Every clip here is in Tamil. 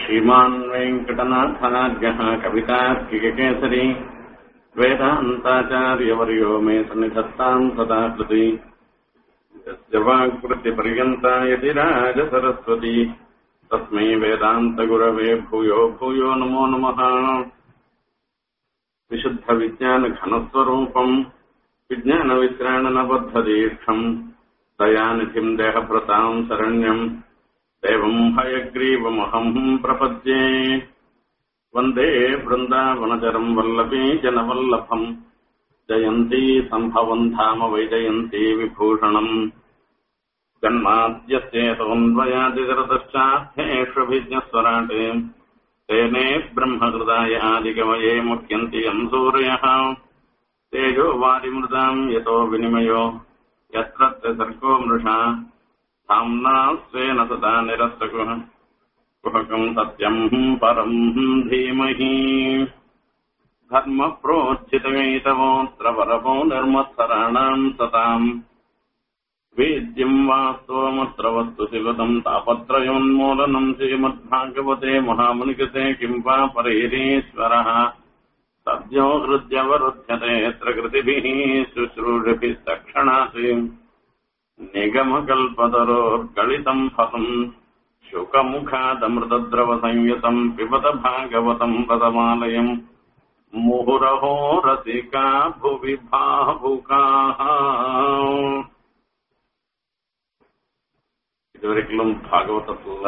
श्रीमान् वेङ्कटनाथार्यः कवितार्किककेसरी वेदान्ताचार्यवर्यो मे सन्निधत्ताम् सदा कृति यस्य वाक्कृत्यपर्यन्ता यदि राजसरस्वती तस्मै वेदान्तगुरवे भूयो भूयो नमो नमः विशुद्धविज्ञानघनस्वरूपम् विज्ञानवित्राणनबद्धदीक्षम् दयानिधिम् देहभृताम् शरण्यम् देवम् हयग्रीवमहम् प्रपद्ये वन्दे वृन्दावनचरम् वल्लभी जनवल्लभम् जयन्ती सम्भवम् धाम वैजयन्ती विभूषणम् जन्माद्यस्येतोऽन्वयादिगरतश्चार्थेष्वभिज्ञस्वराटे तेने ब्रह्महृदाय आदिगमये मुह्यन्ति यम् सूर्यः तेजो वारिमृदाम् यतो विनिमयो यत्र सर्गो मृषा साम्ना स्वेन सदा निरस्तकुः कुहकम् सत्यम् परम् धीमहि धर्मप्रोज्झितमेतवोऽत्र परमो निर्मत्सराणाम् सताम् वेद्यम् वास्तवमत्र वस्तु शिवतम् तापत्रयोन्मूलनम् श्रीमद्भागवते महामुनिकृते किम् वा परैरीश्वरः सद्यो हृद्यवरुध्यते यत्र कृतिभिः शुश्रूषभिः तक्षणात् निगमकल्पतरोर्गलितम् फलम् शुकमुखादमृतद्रवसंयुतम् पिबत भागवतम् पदमालयम् मुहुरहो रसिका भुवि भावुकाः இதுவரைக்கும் பாகவதத்துல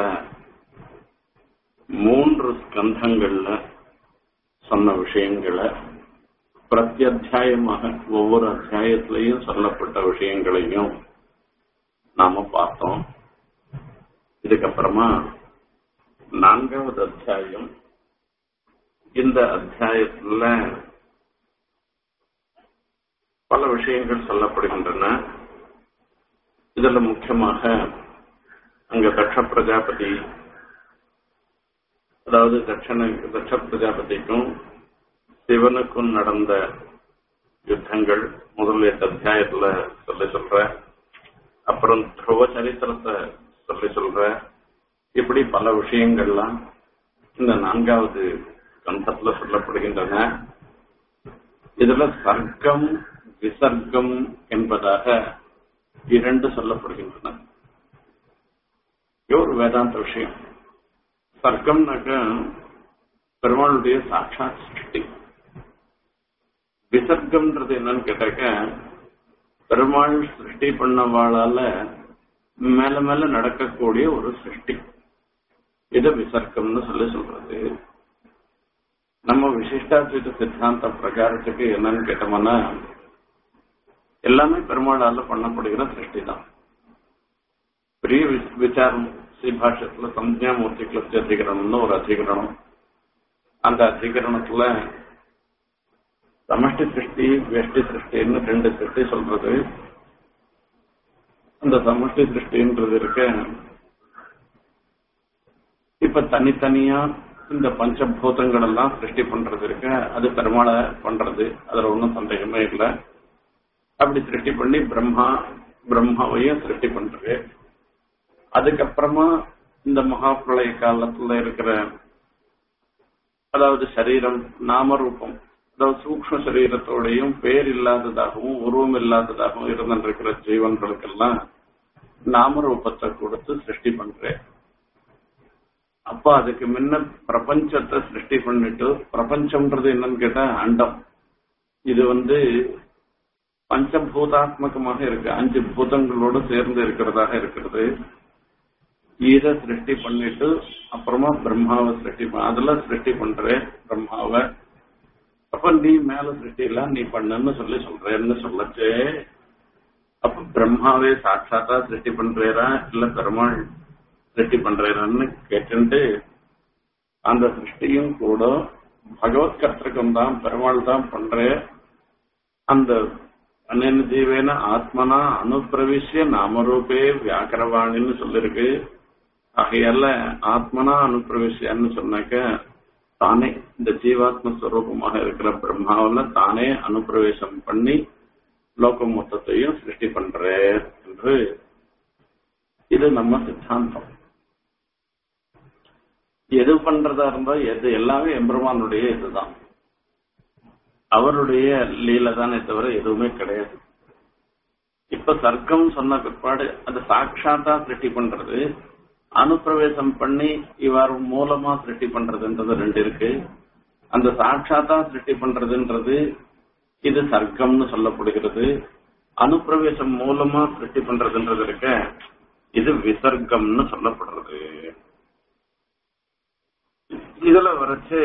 மூன்று ஸ்கந்தங்கள்ல சொன்ன விஷயங்களை பிரத்யத்தியாயமாக ஒவ்வொரு அத்தியாயத்திலையும் சொல்லப்பட்ட விஷயங்களையும் நாம பார்த்தோம் இதுக்கப்புறமா நான்காவது அத்தியாயம் இந்த அத்தியாயத்துல பல விஷயங்கள் சொல்லப்படுகின்றன இதுல முக்கியமாக அங்க தட்ச பிரஜாபதி அதாவது தட்சண தட்ச பிரஜாபதிக்கும் சிவனுக்கும் நடந்த யுத்தங்கள் முதல்ல அத்தியாயத்துல சொல்லி சொல்ற அப்புறம் துருவ சரித்திரத்தை சொல்லி சொல்ற இப்படி பல விஷயங்கள்லாம் இந்த நான்காவது கந்தத்துல சொல்லப்படுகின்றன இதுல சர்க்கம் விசர்க்கம் என்பதாக இரண்டு சொல்லப்படுகின்றன ஒரு வேதாந்த விஷயம் சர்க்கம்னாக்க பெருமாளுடைய சாட்சாத் சிருஷ்டி விசர்க்கம்ன்றது என்னன்னு கேட்டாக்க பெருமாள் சிருஷ்டி பண்ணவாளால மேல மேல நடக்கக்கூடிய ஒரு சிருஷ்டி இத விசர்க்கம்னு சொல்லி சொல்றது நம்ம விசிஷ்டாத்வைத சித்தாந்த பிரகாரத்துக்கு என்னன்னு கேட்டோம்னா எல்லாமே பெருமாளால பண்ணப்படுகிற சிருஷ்டி தான் பெரிய விசாரம் ஸ்ரீபாஷத்துல சம்ஜாமூர்த்தி கிளப்தி அதிகரணம்னு ஒரு அதிகரணம் அந்த அதிகரணத்துல சமஷ்டி சிருஷ்டி வெஷ்டி சிருஷ்டின்னு ரெண்டு சிருஷ்டி சொல்றது அந்த சமஷ்டி சிருஷ்டின்றது இருக்க இப்ப தனித்தனியா இந்த பஞ்சபூதங்கள் எல்லாம் சிருஷ்டி பண்றது இருக்க அது பெருமாளை பண்றது அதுல ஒன்றும் சந்தேகமே இல்லை அப்படி சிருஷ்டி பண்ணி பிரம்மா பிரம்மாவையும் சிருஷ்டி பண்றது அதுக்கப்புறமா இந்த மகாபிரளய காலத்துல இருக்கிற அதாவது சரீரம் நாமரூபம் அதாவது சூக்ம சரீரத்தோடையும் பேர் இல்லாததாகவும் உருவம் இல்லாததாகவும் இருந்திருக்கிற ஜீவன்களுக்கெல்லாம் நாமரூபத்தை கொடுத்து சிருஷ்டி பண்றேன் அப்ப அதுக்கு முன்ன பிரபஞ்சத்தை சிருஷ்டி பண்ணிட்டு பிரபஞ்சம்ன்றது என்னன்னு கேட்டா அண்டம் இது வந்து பஞ்சபூதாத்மகமாக இருக்கு அஞ்சு பூதங்களோடு சேர்ந்து இருக்கிறதாக இருக்கிறது இத சிருஷ்டி பண்ணிட்டு அப்புறமா பிரம்மாவை சிருஷ்டி பண்ண அதெல்லாம் சிருஷ்டி பண்ற பிரம்மாவை அப்ப நீ மேல சிருஷ்டி எல்லாம் நீ பண்ணுன்னு சொல்லி சொல்றேன்னு சொல்லச்சு அப்ப பிரம்மாவே சாட்சாத்தா சிருஷ்டி பண்றேரா இல்ல பெருமாள் சிருஷ்டி பண்றேரான்னு கேட்டுட்டு அந்த சிருஷ்டியும் கூட பகவத் கர்த்தகம் தான் பெருமாள் தான் பண்ற அந்த அனேன ஜீவேன ஆத்மனா அனுப்பிரவிசிய நாமரூபே வியாக்கரவாணின்னு சொல்லிருக்கு ஆகையால ஆத்மனா அனுப்பிரவிசியான்னு சொன்னாக்க தானே இந்த ஜீவாத்ம ஸ்வரூபமாக இருக்கிற பிரம்மாவில தானே அனுப்பிரவேசம் பண்ணி லோக மொத்தத்தையும் சிருஷ்டி பண்ற என்று இது நம்ம சித்தாந்தம் எது பண்றதா இருந்தா எது எல்லாமே எம்பெருமானுடைய இதுதான் அவருடைய லீல தானே தவிர எதுவுமே கிடையாது இப்ப சர்க்கம் சொன்ன பிற்பாடு அது சாட்சாத்தா சிருஷ்டி பண்றது அனுப்பிரவேசம் பண்ணி இவர் மூலமா சிருஷ்டி பண்றதுன்றது ரெண்டு இருக்கு அந்த சாட்சாத்தா சிருஷ்டி பண்றதுன்றது இது சர்க்கம்னு சொல்லப்படுகிறது அனுப்பிரவேசம் மூலமா சிருஷ்டி பண்றதுன்றது இருக்க இது விசர்க்கம்னு சொல்லப்படுறது இதுல வரைச்சு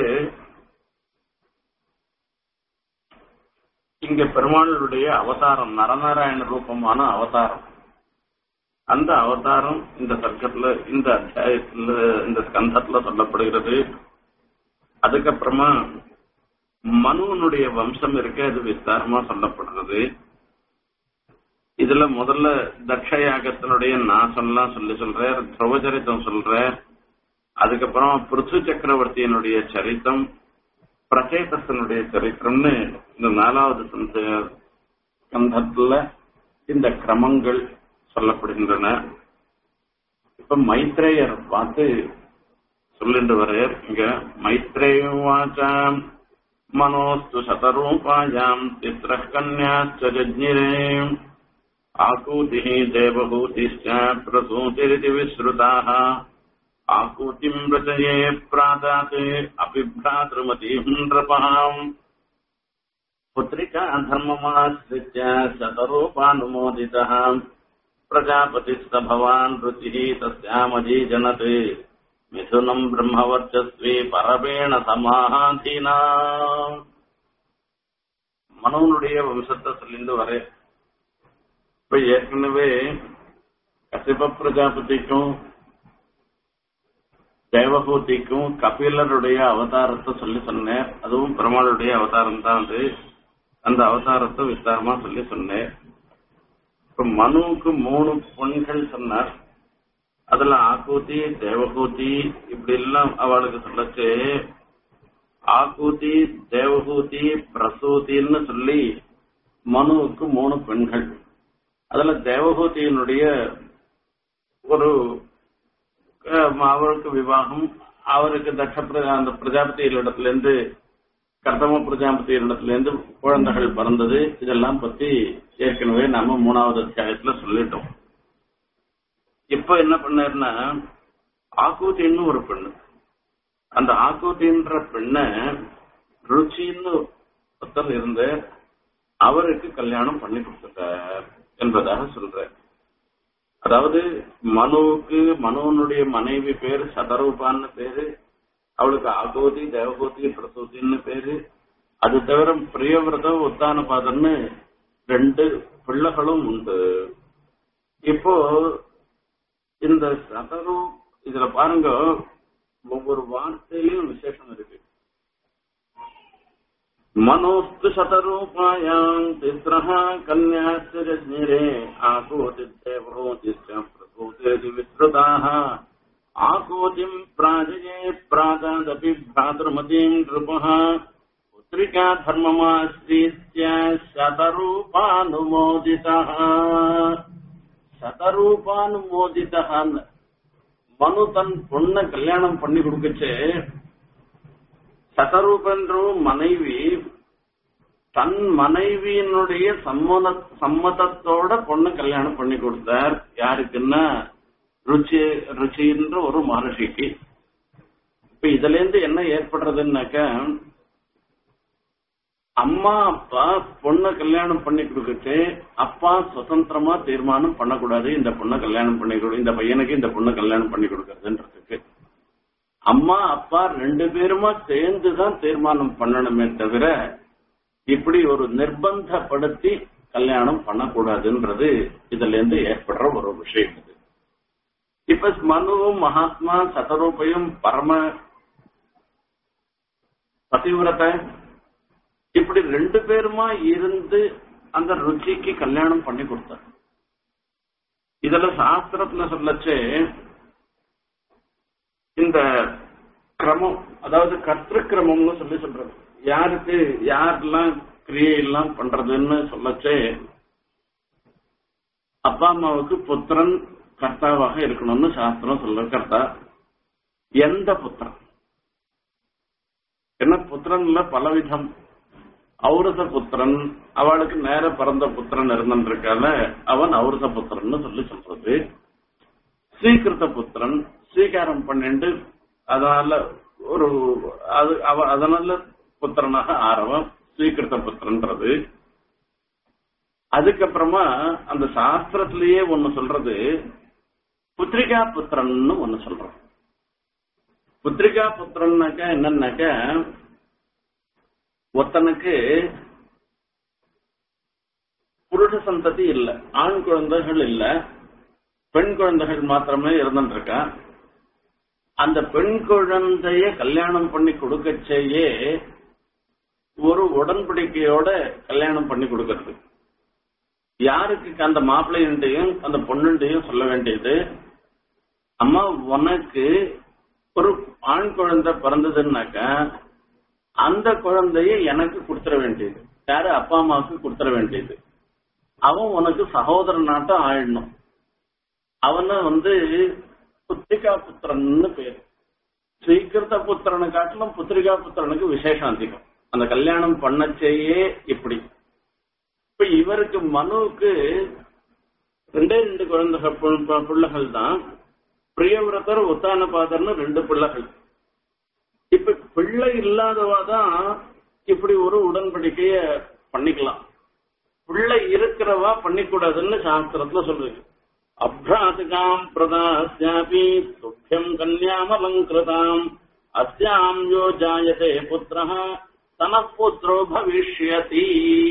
இங்க பெருமாளுடைய அவதாரம் நரநாராயண ரூபமான அவதாரம் அந்த அவதாரம் இந்த சர்க்கத்துல இந்த அத்தியாயத்துல இந்த ஸ்கந்தத்துல சொல்லப்படுகிறது அதுக்கப்புறமா மனுவனுடைய வம்சம் இருக்க அது விஸ்தாரமா சொல்லப்படுறது இதுல முதல்ல தக்ஷயாகத்தினுடைய நாசம்லாம் சொல்லி சொல்ற துரவச்சரித்தம் சொல்ற அதுக்கப்புறம் பிருத்து சக்கரவர்த்தியினுடைய சரித்தம் பிரச்சேதசனுடைய சரித்திரம்னு இந்த நாலாவது ஸ்கந்தத்துல இந்த கிரமங்கள் சொல்லப்படுகின்றன இப்ப மைத்ரேயர் பார்த்து சொல்லிட்டு வரையர் இங்க மைத்ரேயவாச்சாம் மனோஸ்து சதரூபாயாம் சித்திர கன்யாச்ச ஜஜ்ஞிரே ஆகூதிः देवहूतिश्च प्रसूतिरिति विश्रुताः आकूतिम् रचये प्रादात् अपि भ्रातृमतीम् नृपहाम् पुत्रिका धर्ममाश्रित्य शतरूपानुमोदितः प्रजापतिस्त भवान् रुचिः तस्यामजीजनत् मिथुनम् ब्रह्मवर्चस्वी பரபேண சமாதீனா மனோனுடைய வம்சத்தை சொல்லிட்டு வரே இப்ப ஏற்கனவே கசிப பிரஜாபதிக்கும் தேவகூதிக்கும் கபிலருடைய அவதாரத்தை சொல்லி சொன்னேன் அதுவும் பெருமாளுடைய அவதாரம் தான் அது அந்த அவதாரத்தை விஸ்தாரமா சொல்லி சொன்னேன் இப்ப மனுவுக்கு மூணு பொண்கள் சொன்னார் அதுல ஆக்கூத்தி தேவகூதி இப்படி எல்லாம் அவளுக்கு சொல்லச்சு ஆக்கூதி தேவகூதி பிரசூதின்னு சொல்லி மனுவுக்கு மூணு பெண்கள் அதுல தேவகூதியினுடைய ஒரு அவருக்கு விவாகம் அவருக்கு தட்ச பிரஜா அந்த பிரஜாபதியிலிடத்துல இருந்து கர்த்தம பிரஜாபதியிலிடத்துல இருந்து குழந்தைகள் பிறந்தது இதெல்லாம் பத்தி ஏற்கனவே நாம மூணாவது அத்தியாயத்துல சொல்லிட்டோம் இப்ப என்ன பண்ணாருன்னா ஆக்கூத்தின்னு ஒரு பெண்ணு அந்த ஆக்கூத்தின்ற பெண்ணை ருச்சின்னு ஒருத்தர் இருந்த அவருக்கு கல்யாணம் பண்ணி கொடுத்துட்டார் என்பதாக சொல்ற அதாவது மனுவுக்கு மனுவனுடைய மனைவி பேரு சதரூபான்னு பேரு அவளுக்கு ஆகோதி தேவகோதி பிரசூதின்னு பேரு அது தவிர பிரியவிரத உத்தானபாதன்னு ரெண்டு பிள்ளைகளும் உண்டு இப்போ இந்த சதரு இதுல பாருங்க ஒவ்வொரு வார்த்தையிலும் விசேஷம் இருக்கு मनोस्तु शतरूपायाम् तिस्रः कन्याश्च जज्ञिरे आकोतिदेवरोतिश्च प्रसूतेति विस्तृताः आकोतिम् प्राजये प्रादादपि भ्रातृमतीम् नृपः पुत्रिका धर्ममाश्रीत्य शतरूपानुमोदितः शतरूपानुमोदितः மனு தன் பொண்ணை கல்யாணம் பண்ணி கொடுக்கச்சு சதரூபன்றும் மனைவி தன் மனைவியினுடைய சம்மத சம்மதத்தோட பொண்ணு கல்யாணம் பண்ணி கொடுத்தார் யாருக்குன்னா ருச்சி ருச்சின்ற ஒரு மகர்ஷிக்கு இப்ப இதுல இருந்து என்ன ஏற்படுறதுன்னாக்க அம்மா அப்பா பொண்ணை கல்யாணம் பண்ணி கொடுக்கச்சு அப்பா சுதந்திரமா தீர்மானம் பண்ணக்கூடாது இந்த பொண்ணை கல்யாணம் பண்ணி கொடு இந்த பையனுக்கு இந்த பொண்ணை கல்யாணம் பண்ணி கொடுக்கறதுன்றதுக்கு அம்மா அப்பா ரெண்டு பேருமா சேர்ந்துதான் தீர்மானம் பண்ணணுமே தவிர இப்படி ஒரு நிர்பந்தப்படுத்தி கல்யாணம் பண்ணக்கூடாதுன்றது இதுல இருந்து ஏற்படுற ஒரு விஷயம் இது இப்ப மனுவும் மகாத்மா சதரூபையும் பரம பதிவிரத இப்படி ரெண்டு பேருமா இருந்து அந்த ருச்சிக்கு கல்யாணம் பண்ணி கொடுத்தார் இதுல சாஸ்திரத்துல சொல்லச்சு இந்த கிரமம் அதாவது கர்த்திருக்கிரமம்னு சொல்லி சொல்றது யாருக்கு யாரெல்லாம் கிரியை எல்லாம் பண்றதுன்னு சொல்லச்சே அப்பா அம்மாவுக்கு புத்திரன் கர்த்தாவாக இருக்கணும்னு சாஸ்திரம் சொல்ற கர்த்தா எந்த புத்திரன் என்ன புத்திரன்ல பலவிதம் ஔரச புத்திரன் அவளுக்கு நேர பிறந்த புத்திரன் இருந்திருக்கால அவன் ஔரச புத்திரன் சொல்லி சொல்றது ஸ்ரீகிருத்த புத்திரன் ஸ்வீகாரம் பண்ணிட்டு அதனால ஒரு அது அவ அதனால புத்திரனாக ஆரவம் ஸ்வீகிருத்த புத்திரன்றது அதுக்கப்புறமா அந்த சாஸ்திரத்திலேயே ஒண்ணு சொல்றது புத்திரிகா புத்திரன்னு ஒண்ணு சொல்றோம் புத்திரிகா புத்திரன்னாக்கா என்னன்னாக்க ஒருத்தனுக்கு புருஷ சந்ததி இல்ல ஆண் குழந்தைகள் இல்ல பெண் குழந்தைகள் மாத்திரமே இருந்துருக்கா அந்த பெண் குழந்தைய கல்யாணம் பண்ணி கொடுக்க செய்ய ஒரு உடன்படிக்கையோட கல்யாணம் பண்ணி கொடுக்கறது யாருக்கு அந்த மாப்பிள்ளையுண்டையும் அந்த பொண்ணுண்டையும் சொல்ல வேண்டியது அம்மா உனக்கு ஒரு ஆண் குழந்தை பிறந்ததுன்னாக்கா அந்த குழந்தைய எனக்கு கொடுத்துட வேண்டியது யாரு அப்பா அம்மாவுக்கு கொடுத்துட வேண்டியது அவன் உனக்கு சகோதரனாட்டம் ஆயிடணும் அவனை வந்து புத்திரிகா புத்திரன்னு பேரு ஸ்ரீகிருத்த புத்திரனை காட்டிலும் புத்திரிகா புத்திரனுக்கு விசேஷம் அதிகம் அந்த கல்யாணம் பண்ணச்சேயே இப்படி இப்ப இவருக்கு மனுவுக்கு ரெண்டே ரெண்டு குழந்தைகள் பு- பு- பிள்ளைகள் தான் பிரியவிரதர் உத்தானபாதர்னு ரெண்டு பிள்ளைகள் இப்ப பிள்ளை இல்லாதவா தான் இப்படி ஒரு உடன்படிக்கைய பண்ணிக்கலாம் பிள்ளை இருக்கிறவா பண்ணிக்கூடாதுன்னு சாஸ்திரத்துல சொல்றது அப்ராதிகாம் பிரதாஸ்யாபி துப்பியம் கன்யாமலங்கிருதாம் அஸ்யாம் யோ ஜாயதே புத்திரः தன புத்திரோ பவிஷ்யதி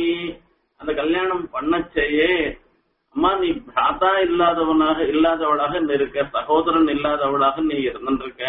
அந்த கல்யாணம் பண்ணச்சேயே அம்மா நீ பிராத்தா இல்லாதவனாக இல்லாதவளாக நீ இருக்க சகோதரன் இல்லாதவளாக நீ இருந்திருக்க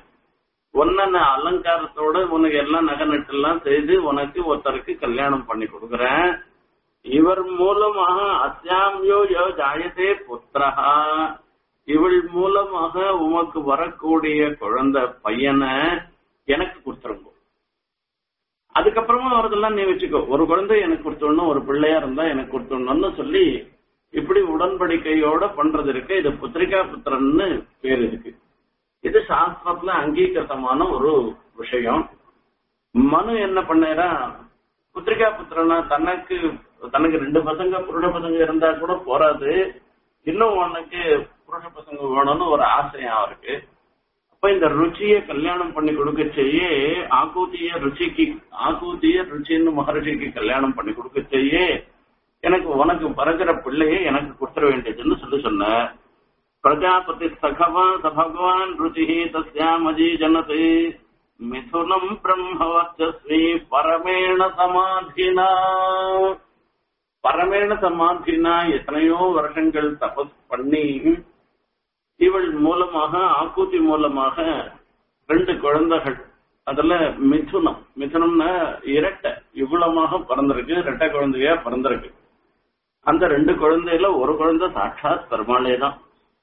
உன்ன அலங்காரத்தோட உனக்கு எல்லாம் நகை நட்டெல்லாம் செய்து உனக்கு ஒருத்தருக்கு கல்யாணம் பண்ணி கொடுக்குறேன் இவர் மூலமாக அத்தியாமியோ யோ ஜாயதே புத்திரஹா இவள் மூலமாக உமக்கு வரக்கூடிய குழந்தை பையனை எனக்கு கொடுத்துருங்க அதுக்கப்புறமா அவரெல்லாம் நீ வச்சுக்கோ ஒரு குழந்தை எனக்கு கொடுத்துடணும் ஒரு பிள்ளையா இருந்தா எனக்கு கொடுத்துடணும்னு சொல்லி இப்படி உடன்படிக்கையோட பண்றது இருக்கு இது புத்திரிகா புத்திரன்னு பேர் இருக்கு இது சாஸ்திரத்துல அங்கீகிருத்தமான ஒரு விஷயம் மனு என்ன பண்ணாரா புத்திரிகா புத்திரனா தனக்கு தனக்கு ரெண்டு பசங்க புருஷ பசங்க இருந்தா கூட போறாது இன்னும் உனக்கு புருஷ பசங்க வேணும்னு ஒரு ஆசையா இருக்கு அப்ப இந்த ருச்சியை கல்யாணம் பண்ணி கொடுக்க செய்ய ஆக்கூத்திய ருச்சிக்கு ஆக்கூத்திய ருச்சின்னு மகர்ஷிக்கு கல்யாணம் பண்ணி கொடுக்க செய்ய எனக்கு உனக்கு பிறகுற பிள்ளையை எனக்கு கொடுத்துட வேண்டியதுன்னு சொல்லி சொன்ன பிரஜாபதி சகவான் ச பகவான் ருச்சி தஸ்யாமஜி ஜனது மிதுனம் பிரம்மவர்ச்சஸ்வி பரமேண சமாதினா பரமேண சமாதினா எத்தனையோ வருஷங்கள் தபஸ் பண்ணி இவள் மூலமாக ஆக்கூத்தி மூலமாக ரெண்டு குழந்தைகள் அதுல மிதுனம் மிதுனம்னா இரட்டை இவ்வளமாக பிறந்திருக்கு இரட்டை குழந்தையா பிறந்திருக்கு அந்த ரெண்டு குழந்தையில ஒரு குழந்தை சாட்சாத் பெருமாளே தான்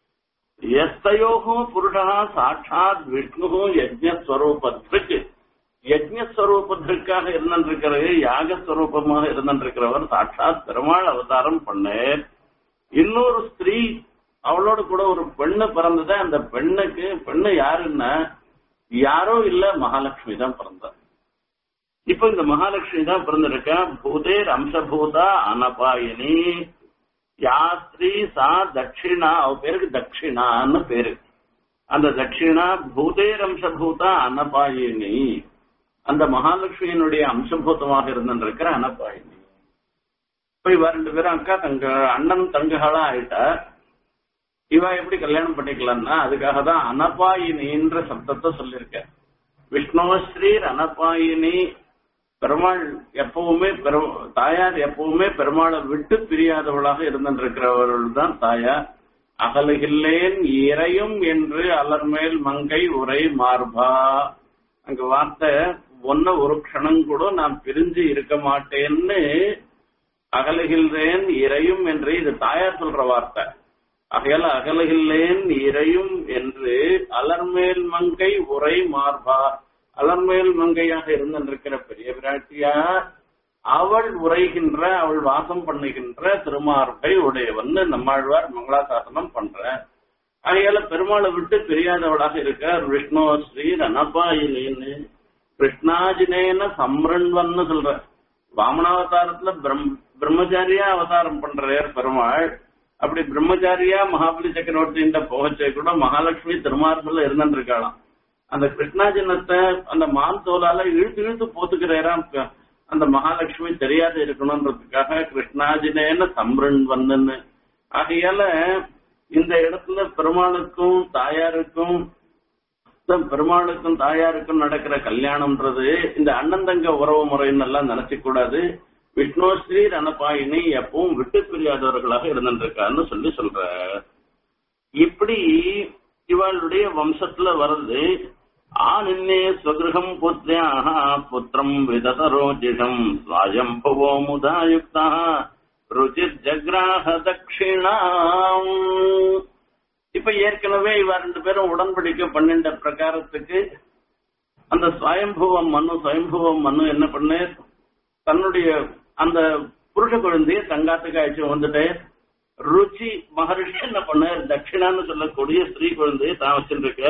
எஸ்தயோகோ புருஷா சாட்சாத் விஷ்ணு யஜ்ஞஸ்வரூபத்திற்கு யஜ்ஞஸ்வரூபத்திற்காக இருந்திருக்கிறது யாகஸ்வரூபமாக இருந்திருக்கிறவர் சாட்சாத் பெருமாள் அவதாரம் பண்ணேர் இன்னொரு ஸ்திரீ அவளோட கூட ஒரு பெண்ணு பிறந்தது அந்த பெண்ணுக்கு பெண்ணு யாருன்னா யாரோ இல்ல மகாலட்சுமி தான் பிறந்தார் இப்ப இந்த மகாலட்சுமி தான் பிறந்திருக்கா பூதேர் அம்சபூதா அனபாயினி யாத்ரி சா தட்சிணா அவ பேருக்கு தட்சிணான்னு பேரு அந்த தட்சிணா பூதேர் அம்சபூதா அனபாயினி அந்த மகாலட்சுமியினுடைய அம்சபூதமாக இருந்திருக்கிற அனபாயினி இப்ப இவ ரெண்டு பேரும் அக்கா தங்க அண்ணன் தங்ககளா ஆயிட்டா இவ எப்படி கல்யாணம் பண்ணிக்கலாம்னா அதுக்காக தான் அனபாயினின்ற சப்தத்தை சொல்லியிருக்க விஷ்ணுஸ்ரீர் அனபாயினி பெருமாள் எப்பவுமே பெரு- தாயார் எப்பவுமே பெருமாளை விட்டு பிரியாதவளாக இருந்திருக்கிறவர்கள் தான் தாயார் அகலுகில்லேன் இறையும் என்று அலர்மேல் மங்கை உரை மார்பா அங்க வார்த்தை ஒன்ன ஒரு க்ஷணம் கூட நான் பிரிஞ்சு இருக்க மாட்டேன்னு அகலுகின்றேன் இறையும் என்று இது தாயார் சொல்ற வார்த்தை அகல அகலுகில்லேன் இறையும் என்று அலர்மேல் மங்கை உரை மார்பா அலர்மேல் மங்கையாக இருந்திருக்கிற பெரிய பிராட்டியார் அவள் உரைகின்ற அவள் வாசம் பண்ணுகின்ற திருமார்பை உடையவன்னு நம்மாழ்வார் மங்களாசாசனம் பண்ற ஆகையால பெருமாளை விட்டு பிரியாதவளாக இருக்கார் விஷ்ணு ஸ்ரீ ரணபாயினின்னு கிருஷ்ணாஜினேன சம்ரண்வன்னு சொல்ற வாமனாவதாரத்துல பிரம் பிரம்மச்சாரியா அவதாரம் பண்றார் பெருமாள் அப்படி பிரம்மச்சாரியா மகாபலி சக்கரவர்த்தின்ற போகச்சே கூட மகாலட்சுமி திருமார்புல இருந்துருக்காளாம் அந்த கிருஷ்ணாஜனத்தை அந்த மான் தோலால இழுத்து இழுத்து போத்துக்கிறாராம் அந்த மகாலட்சுமி தெரியாது இருக்கணும்ன்றதுக்காக கிருஷ்ணாஜினேன சம்ரண்வன்னு ஆகையால இந்த இடத்துல பெருமாளுக்கும் தாயாருக்கும் பெருமாளுக்கும் தாயாருக்கும் நடக்கிற கல்யாணம்ன்றது இந்த அண்ணன் தங்க உறவு முறைன்னு எல்லாம் நினைச்சு கூடாது விஷ்ணோஸ்ரீ ரணபாயினி எப்பவும் விட்டு பிரியாதவர்களாக இருந்துருக்கான்னு சொல்லி சொல்ற இப்படி இவளுடைய வம்சத்துல வருது ஆனின்னே ஸ்வகிருகம் புத்திரியாக புத்திரம் விததரோஜிஷம் ஸ்வாயம்பவோ முதாயுக்தா ருச்சிர் ஜக்ராஹ தட்சிணாம் இப்ப ஏற்கனவே இவ ரெண்டு பேரும் உடன்படிக்கை பன்னெண்ட பிரகாரத்துக்கு அந்த சுவயம்புவம் மனு சுவயம்புவம் மனு என்ன பண்ணு தன்னுடைய அந்த புருஷ குழந்தைய தங்காத்துக்கு அழைச்சு வந்துட்டு ருச்சி மகரிஷி என்ன பண்ண தட்சிணான்னு சொல்லக்கூடிய ஸ்ரீ குழந்தைய தான் வச்சிருக்க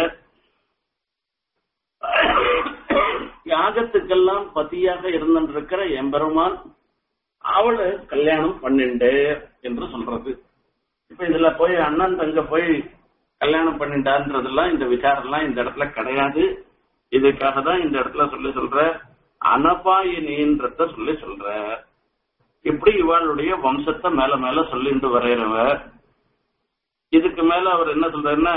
யாகத்துக்கெல்லாம் பதியாக இருந்திருக்கிற எம்பெருமான் அவளை கல்யாணம் பண்ணிண்டு என்று சொல்றது இப்ப இதுல போய் அண்ணன் தங்க போய் கல்யாணம் பண்ணிட்டான்றதெல்லாம் இந்த விசாரம்லாம் இந்த இடத்துல கிடையாது இதுக்காக தான் இந்த இடத்துல சொல்லி சொல்ற அனபாயினின்றத சொல்லி சொல்ற இப்படி இவாளுடைய வம்சத்தை மேல மேல சொல்லிட்டு வரைகிறவர் இதுக்கு மேல அவர் என்ன சொல்றாருன்னா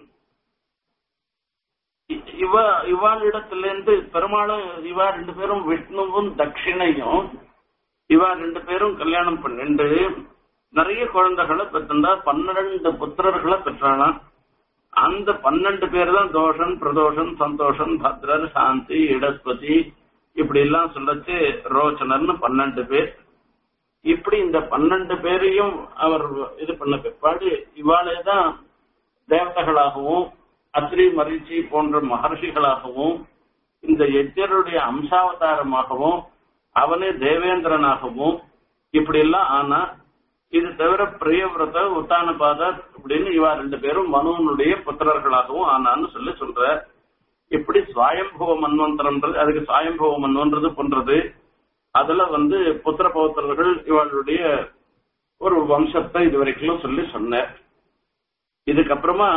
இவ இவாளிடத்துல இருந்து பெருமாளும் இவா ரெண்டு பேரும் விஷ்ணுவும் தட்சிணையும் இவா ரெண்டு பேரும் கல்யாணம் பண்ணிண்டு நிறைய குழந்தைகளை பெற்றிருந்தா பன்னிரண்டு புத்திரர்களை பெற்றாளாம் அந்த பன்னெண்டு பேர் தான் தோஷன் பிரதோஷன் சந்தோஷன் பத்ரர் சாந்தி இடஸ்பதி இப்படி எல்லாம் சொல்லச்சு ரோச்சனர்னு பன்னெண்டு பேர் இப்படி இந்த பன்னெண்டு பேரையும் அவர் இது பண்ண பிற்பாடு இவாளே தான் தேவதைகளாகவும் அத்ரி மரிச்சி போன்ற மகர்ஷிகளாகவும் இந்த எஜ்ஜருடைய அம்சாவதாரமாகவும் அவனே தேவேந்திரனாகவும் இப்படி எல்லாம் ஆனா இது தவிர பிரியவிரத உத்தானபாதர் அப்படின்னு இவா ரெண்டு பேரும் மனுவனுடைய புத்திரர்களாகவும் ஆனான்னு சொல்லி சொல்ற இப்படி சுவாயம்புவ மன்வந்தரம்ன்றது அதுக்கு சுவாயம்புவ மன்வன்றது பண்றது அதுல வந்து புத்திர பௌத்திரர்கள் இவளுடைய ஒரு வம்சத்தை இதுவரைக்கும் சொல்லி சொன்னார் இதுக்கப்புறமா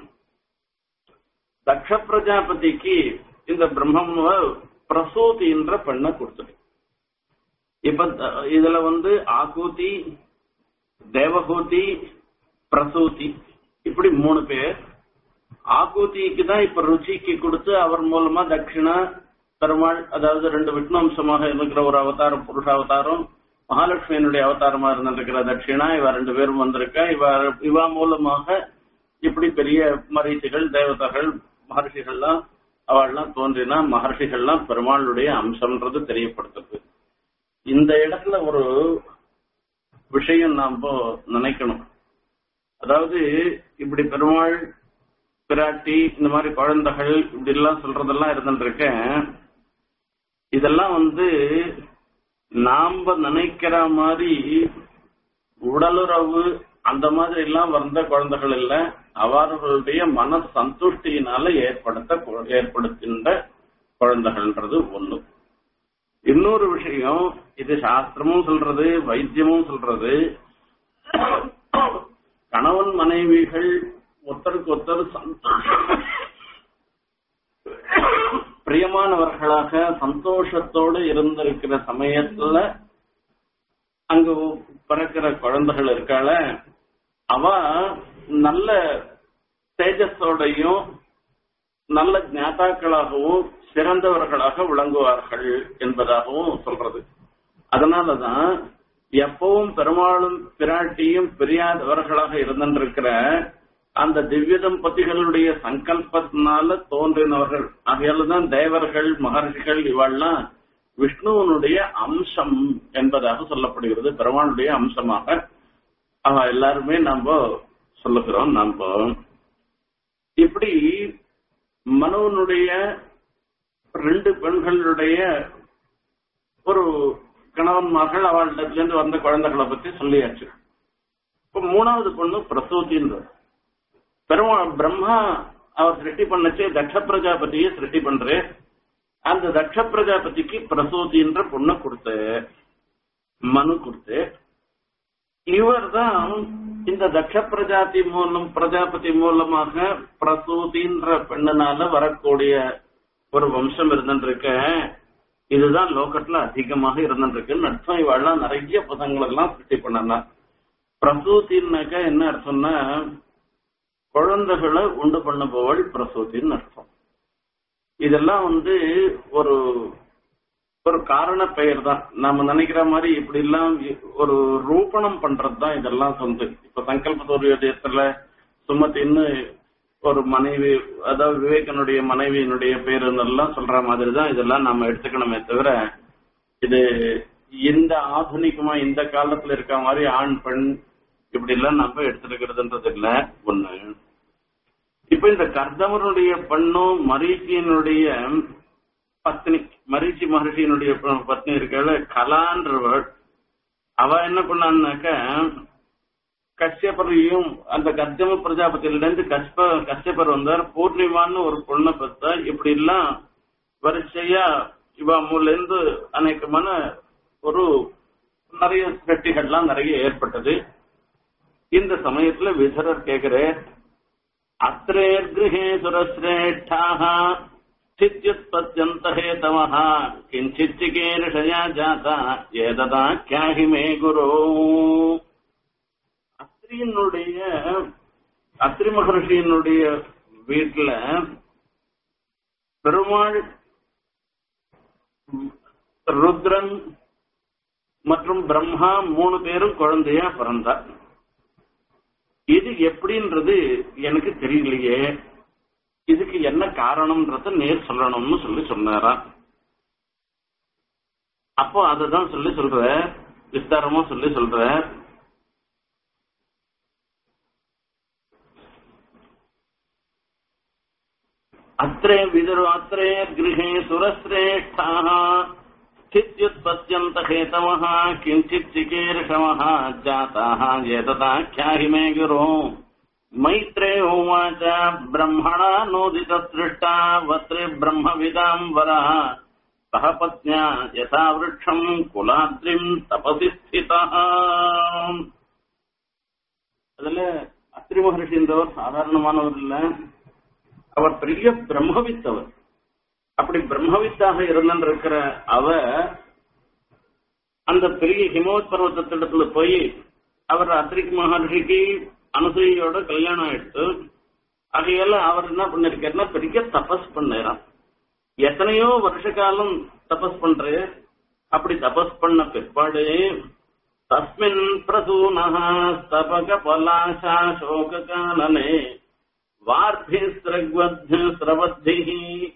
தக்ஷ பிரஜாபதிக்கு இந்த பிரம்ம பிரசூதின்ற பெண்ணை கொடுத்துட்டு இப்ப இதுல வந்து ஆகூதி தேவகூதி பிரசூதி இப்படி மூணு பேர் ஆகூதிக்கு தான் இப்ப ருச்சிக்கு கொடுத்து அவர் மூலமா தட்சிணா பெருமாள் அதாவது ரெண்டு விஷ்ணு அம்சமாக இருக்கிற ஒரு அவதாரம் புருஷ அவதாரம் மகாலட்சுமியினுடைய அவதாரமா இருந்திருக்கிற தட்சிணா இவ ரெண்டு பேரும் வந்திருக்க இவ இவா மூலமாக இப்படி பெரிய மரீச்சிகள் தேவதைகள் மகர்ஷிகள்லாம் அவள்லாம் தோன்றினா மகர்ஷிகள்லாம் பெருமாளுடைய அம்சம்ன்றது தெரியப்படுத்துது இந்த இடத்துல ஒரு விஷயம் நாம நினைக்கணும் அதாவது இப்படி பெருமாள் பிராட்டி இந்த மாதிரி குழந்தைகள் இப்படி எல்லாம் சொல்றதெல்லாம் இருந்துருக்கேன் இதெல்லாம் வந்து நாம நினைக்கிற மாதிரி உடலுறவு அந்த மாதிரி எல்லாம் வந்த குழந்தைகள் இல்ல அவர்களுடைய மன சந்துஷ்டியினால ஏற்படுத்த ஏற்படுத்துகின்ற குழந்தைகள்ன்றது ஒண்ணு இன்னொரு விஷயம் இது சாஸ்திரமும் சொல்றது வைத்தியமும் சொல்றது கணவன் மனைவிகள் ஒருத்தருக்கு ஒருத்தர் பிரியமானவர்களாக சந்தோஷத்தோடு இருந்திருக்கிற சமயத்துல அங்கு பிறக்கிற குழந்தைகள் இருக்காள அவ நல்ல தேஜஸோடையும் நல்ல ஞாதாக்களாகவும் சிறந்தவர்களாக விளங்குவார்கள் என்பதாகவும் சொல்றது அதனாலதான் எப்பவும் பெருமாளும் பிராட்டியும் பிரியாதவர்களாக இருந்திருக்கிற அந்த திவ்ய தம்பதிகளுடைய சங்கல்பத்தினால தோன்றினவர்கள் ஆகையால தான் தேவர்கள் மகர்ஷிகள் இவெல்லாம் விஷ்ணுவனுடைய அம்சம் என்பதாக சொல்லப்படுகிறது பெருமாளுடைய அம்சமாக அவ எல்லாருமே நாம சொல்லுகிறோம் நாம இப்படி மனுவனுடைய ரெண்டு பெண்களுடைய ஒரு கணவன் மகள் அவளிடத்துல இருந்து வந்த குழந்தைகளை பத்தி சொல்லியாச்சு இப்ப மூணாவது பொண்ணு பிரசூதின்ற பெருமா பிரம்மா அவர் சிருஷ்டி பண்ணச்சே தட்ச பிரஜாபதியை சிருஷ்டி பண்றே அந்த தட்ச பிரஜாபதிக்கு பிரசூதின்ற பொண்ணை கொடுத்து மனு கொடுத்து இவர் தான் இந்த தட்ச பிரஜாதி மூலம் பிரஜாபதி மூலமாக பிரசூதின்ற பெண்ணனால வரக்கூடிய ஒரு வம்சம் இருந்துருக்க இதுதான் லோகத்துல அதிகமாக இருந்துருக்குன்னு அர்த்தம் இவாள்லாம் நிறைய பதங்கள் எல்லாம் சிருஷ்டி பண்ணலாம் பிரசூத்தின்னாக்கா என்ன அர்த்தம்னா குழந்தைகளை உண்டு பண்ண போவள் பிரசூத்தின்னு அர்த்தம் இதெல்லாம் வந்து ஒரு ஒரு காரண பெயர் தான் நாம நினைக்கிற மாதிரி இப்படி எல்லாம் ஒரு ரூபணம் பண்றது தான் இதெல்லாம் சொந்து இப்ப சங்கல்ப சூரியோதயத்துல சுமத்தின்னு ஒரு மனைவி அதாவது விவேகனுடைய மனைவியினுடைய பேரு எல்லாம் சொல்ற மாதிரி தான் இதெல்லாம் நாம எடுத்துக்கணுமே தவிர இது இந்த ஆధుனிகமா இந்த காலத்துல இருக்க மாதிரி ஆண் பெண் இப்படி எல்லாம் நம்ம எடுத்துருக்கிறதுன்றது இல்ல ஒண்ணு இப்ப இந்த கர்தமருடைய பெண்ணும் மரீச்சியினுடைய பத்னி மரீச்சி மகர்ஷியினுடைய பத்னி இருக்கால கலான்றவள் அவ என்ன பண்ணான்னாக்க கஷ்யப்பரையும் அந்த கர்ஜம பிரஜாபதியிலிருந்து கஷ்ப கஷ்யப்பர் வந்தார் பூர்ணிமான்னு ஒரு பொண்ணை பார்த்தா இப்படி எல்லாம் வரிசையா இவ மூல இருந்து அநேகமான ஒரு நிறைய வெட்டிகள்லாம் நிறைய ஏற்பட்டது இந்த சமயத்துல விசரர் கேக்குற அத்திரேர் கிரகே சுரஸ்ரேஷ்டாக ஸ்தித்யுத்பத்யந்த ஹேதவः கிஞ்சித் சிகேரிஷயா ஜாதா ஏததா கியாஹி மே குரு அத்திரியினுடைய அத்திரி மகர்ஷியினுடைய வீட்டுல பெருமாள் ருத்ரன் மற்றும் பிரம்மா மூணு பேரும் குழந்தையா பிறந்தார் இது எப்படின்றது எனக்கு தெரியலையே இதுக்கு என்ன காரணம்ன்றத நேர் சொல்லணும்னு சொல்லி சொன்னாரா அப்போ அததான் சொல்லி சொல்ற விஸ்தாரமா சொல்லி சொல்ற அத்ரே விதுரு அத்ரே கிரகே சுரஸ்ரேஷ்டாः स्थित्युत्पद्यन्त हेतवः किञ्चित् चिकीर्षवः जाताः एतदाख्याहि मे गुरो मैत्रे उवाच ब्रह्मणा नोदितसृष्टा वत्रे ब्रह्मविदाम् वरः सह पत्न्या यथा वृक्षम् कुलाद्रिम् तपसि स्थितः அதுல அத்திரி மகர்ஷின்றவர் சாதாரணமானவர் இல்ல அவர் பெரிய பிரம்மவித்தவர் அப்படி பிரம்மவித்தாக இருந்திருக்கிற அவ அந்த பெரிய ஹிமவத் பர்வத்தத்திடத்துல போய் அவர் அத்திரிக் மகர்ஷிக்கு அனுசூயோட கல்யாணம் ஆயிடுத்து ஆகையால அவர் என்ன பண்ணிருக்காருன்னா பெரிய தபஸ் பண்ணாராம் எத்தனையோ வருஷ காலம் தபஸ் பண்ற அப்படி தபஸ் பண்ண பிற்பாடு தஸ்மின் பிரசூனः ஸ்தபக பலாசா சோக காலனே வார்த்தி ஸ்ரக்வத்ய ஸ்ரவத்திः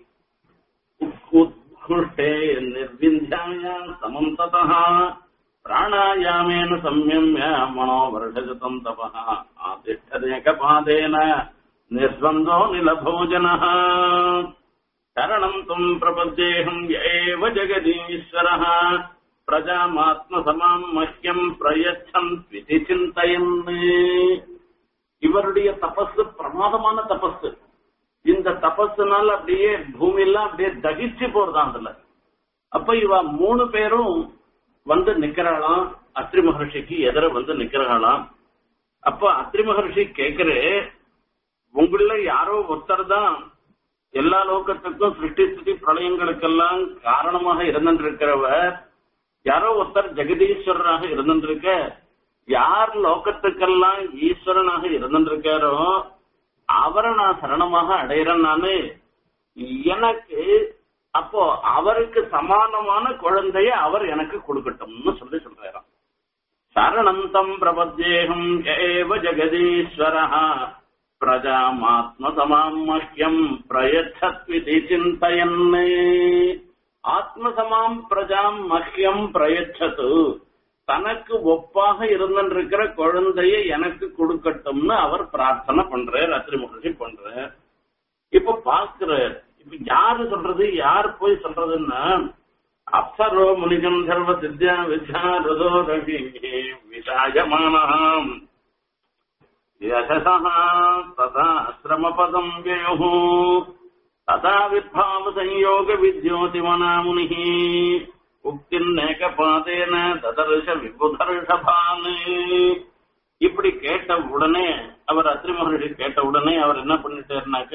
उत्कृष्टे निर्विन्ध्याया समम् ततः प्राणायामेन संयम्य मनोवर्षजतम् तपः आतिष्ठदेकपादेन निःस्वन्दो निलभोजनः शरणम् त्वम् प्रपद्येऽहम् य एव जगदीश्वरः பிரஜாமாத்மசமாம் மஹ்யம் பிரயச்சன் விதி சிந்தையன் இவருடைய தபஸ் பிரமாதமான தபஸ் இந்த தபஸ்னால அப்படியே பூமியெல்லாம் அப்படியே தகிச்சு போறதாம் அதுல அப்ப இவ மூணு பேரும் வந்து நிக்கிறாளாம் அத்ரி மகர்ஷிக்கு எதிர வந்து நிக்கிறாளாம் அப்ப அத்ரி மகர்ஷி கேக்குறே உங்கள யாரோ ஒருத்தர் தான் எல்லா லோகத்துக்கும் சிருஷ்டி ஸ்திதி பிரளயங்களுக்கெல்லாம் காரணமாக இருந்திருக்கிறவர் யாரோ ஒருத்தர் ஜெகதீஸ்வரராக இருந்திருக்க யார் லோகத்துக்கெல்லாம் ஈஸ்வரனாக இருந்திருக்காரோ அவரை நான் சரணமாக அடையிறேன் நானு எனக்கு அப்போ அவருக்கு சமானமான குழந்தைய அவர் எனக்கு கொடுக்கட்டும்னு சொல்லி சொல்றாராம் சரணந்தம் பிரபத்யேகம் ஏவ ஜெகதீஸ்வர பிரஜாமாத்மசமாம் மஹ்யம் பிரயச்சத்விதி சிந்தயன் ஆத்மசமாம் பிரஜாம் மஹ்யம் பிரயச்சது தனக்கு ஒப்பாக இருந்திருக்கிற குழந்தைய எனக்கு கொடுக்கட்டும்னு அவர் பிரார்த்தனை பண்றார் அத்திரி மகர்ஷி பண்றார் இப்ப பாக்குறார் இப்ப யாரு சொல்றது யார் போய் சொல்றதுன்னா அப்சரோ முனிகந்தர்வ சித்யா வித்யா ருதோ ரவி விசாயமானம் यशसः तथा श्रमपदम् व्ययुः तथा विद्भावसंयोगविद्योतिमना मुनिः உக்தின்னேகபாதேன ததர்ஷ விபுதர்ஷபான் இப்படி கேட்ட உடனே அவர் அத்ரி மகர்ஷி கேட்ட உடனே அவர் என்ன பண்ணிட்டாருனாக்க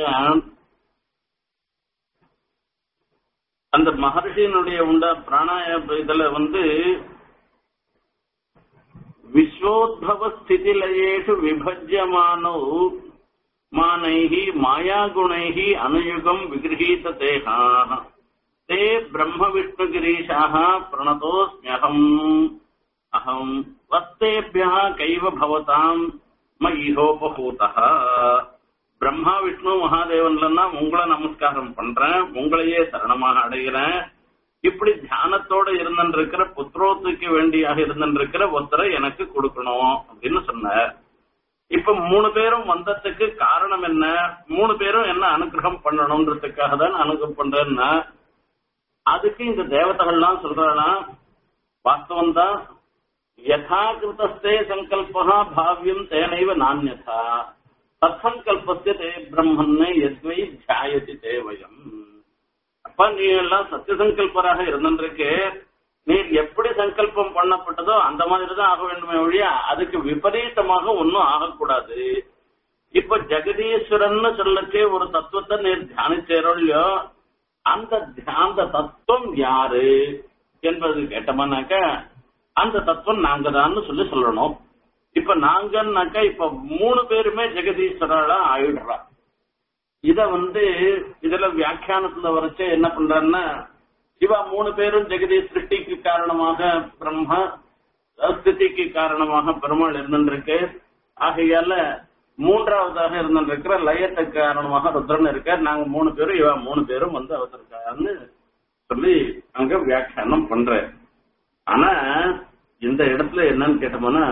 அந்த மகர்ஷியினுடைய உண்ட பிராணாய இதுல வந்து விஸ்வோத்பவ ஸ்திதிலயேஷு விபஜ்யமானோ மானைः மாயாகுணைः அனுயுகம் விகிரகீத தேகாः ते ब्रह्मविष्णुगिरीशाः प्रणतोऽस्म्यहम् अहम् वस्तेभ्यः कैव भवताम् मयिहोपभूतः பிரம்மா விஷ்ணு மகாதேவன்லாம் உங்களை நமஸ்காரம் பண்றேன் உங்களையே சரணமாக அடைகிறேன் இப்படி தியானத்தோட இருந்திருக்கிற புத்திரோத்துக்கு வேண்டியாக இருந்திருக்கிற ஒருத்தரை எனக்கு கொடுக்கணும் அப்படின்னு சொன்னார் இப்ப மூணு பேரும் வந்ததுக்கு காரணம் என்ன மூணு பேரும் என்ன அனுகிரகம் பண்ணணும்ன்றதுக்காக தான் அனுகிரகம் பண்றேன்னா அதுக்கு இந்த தேவதைகள்லாம் சொல்றாலாம் வாஸ்தவம் தான் யதா கிருத்தஸ்தே சங்கல்பா பாவியம் தேனைவ நானியதா சத்சங்கல்பஸ்ய தே பிரம்மன்னு எத்வை தியாயதி தேவயம் அப்ப நீ எல்லாம் சத்தியசங்கல்பராக இருந்திருக்கு நீர் எப்படி சங்கல்பம் பண்ணப்பட்டதோ அந்த மாதிரி தான் ஆக வேண்டுமே ஒழிய அதுக்கு விபரீதமாக ஒன்னும் ஆகக்கூடாது இப்ப ஜெகதீஸ்வரன் சொல்லச்சே ஒரு தத்துவத்தை நீர் தியானிச்சேரோ இல்லையோ அந்த அந்த தத்துவம் யாரு என்பது கேட்டோம்னாக்க அந்த தத்துவம் நாங்க தான் சொல்லி சொல்லணும் இப்ப நாங்கன்னாக்கா இப்ப மூணு பேருமே ஜெகதீஸ்வரா ஆயிடுறா இத வந்து இதுல வியாக்கியானத்துல வரைச்சே என்ன பண்றாருன்னா இவா மூணு பேரும் ஜெகதி சிருஷ்டிக்கு காரணமாக பிரம்மா ஸ்திதிக்கு காரணமாக பெருமாள் இருந்திருக்கு ஆகையால மூன்றாவதாக இருந்திருக்கிற லயத்துக்கு காரணமாக ருத்ரன் இருக்கார் நாங்க மூணு பேரும் இவ மூணு பேரும் வந்து அவதற்கான்னு சொல்லி அங்க வியாக்கியானம் பண்ற ஆனா இந்த இடத்துல என்னன்னு கேட்டோம்னா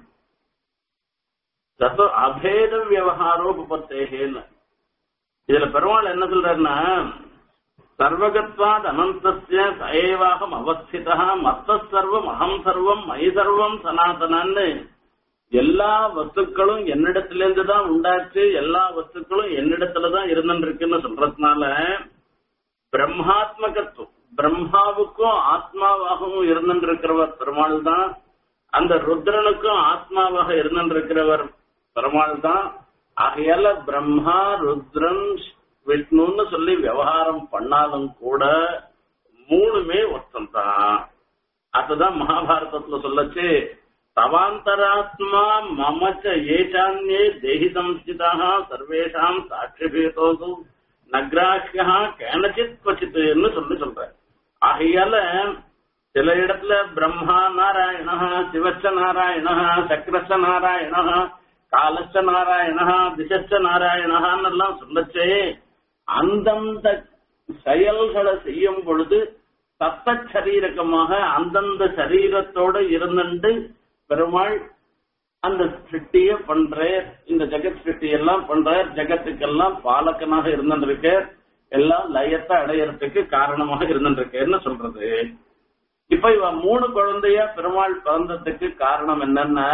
தத்தோ அபேத விவகாரோபத்தேகேன்னு இதுல பெருமாள் என்ன சொல்றாருன்னா சர்வகத்வாத் அனந்தஸ்ய சயவாகம் அவஸ்திதா மத்த சர்வம் அகம் சர்வம் மை சர்வம் சனாதனன்னு எல்லா வஸ்துக்களும் என்னிடத்திலிருந்து தான் உண்டாச்சு எல்லா வஸ்துக்களும் என்னிடத்துல தான் இருந்துருக்குன்னு சொல்றதுனால பிரம்மாத்மகத்துவம் பிரம்மாவுக்கும் ஆத்மாவாகவும் இருந்துருக்கிறவர் பெருமாள் தான் அந்த ருத்ரனுக்கும் ஆத்மாவாக இருந்துருக்கிறவர் பெருமாள் தான் ஆகையால பிரம்மா ருத்ரன் விஷ்ணுன்னு சொல்லி விவகாரம் பண்ணாலும் கூட மூணுமே ஒருத்தன் தான் அதுதான் மகாபாரதத்துல சொல்லச்சு தவாந்தராத்மா மமச்ச ஏஷான்யே தேகி சம்ஸ்திதாக சர்வேஷாம் சாட்சிபேதோது நக்ராஹ்யா கேனச்சித் கொச்சித்துன்னு சொல்லி சொல்ற ஆகையால சில இடத்துல பிரம்மா நாராயண சிவச்ச நாராயண சக்கரச்ச நாராயண காலச்ச நாராயண திசச்ச நாராயணன்னு எல்லாம் சொல்லச்சே அந்தந்த செயல்களை செய்யும் பொழுது தத்த சரீரகமாக அந்தந்த சரீரத்தோட இருந்துட்டு பெருமாள் அந்த சிருஷ்டிய பண்ற இந்த ஜெகத் சிருஷ்டி எல்லாம் பண்ற ஜெகத்துக்கெல்லாம் பாலக்கனாக இருந்துருக்கு எல்லாம் லயத்தை அடையறதுக்கு காரணமாக இருந்துருக்கேன்னு சொல்றது இப்ப இவ மூணு குழந்தைய பெருமாள் பிறந்ததுக்கு காரணம் என்னன்னா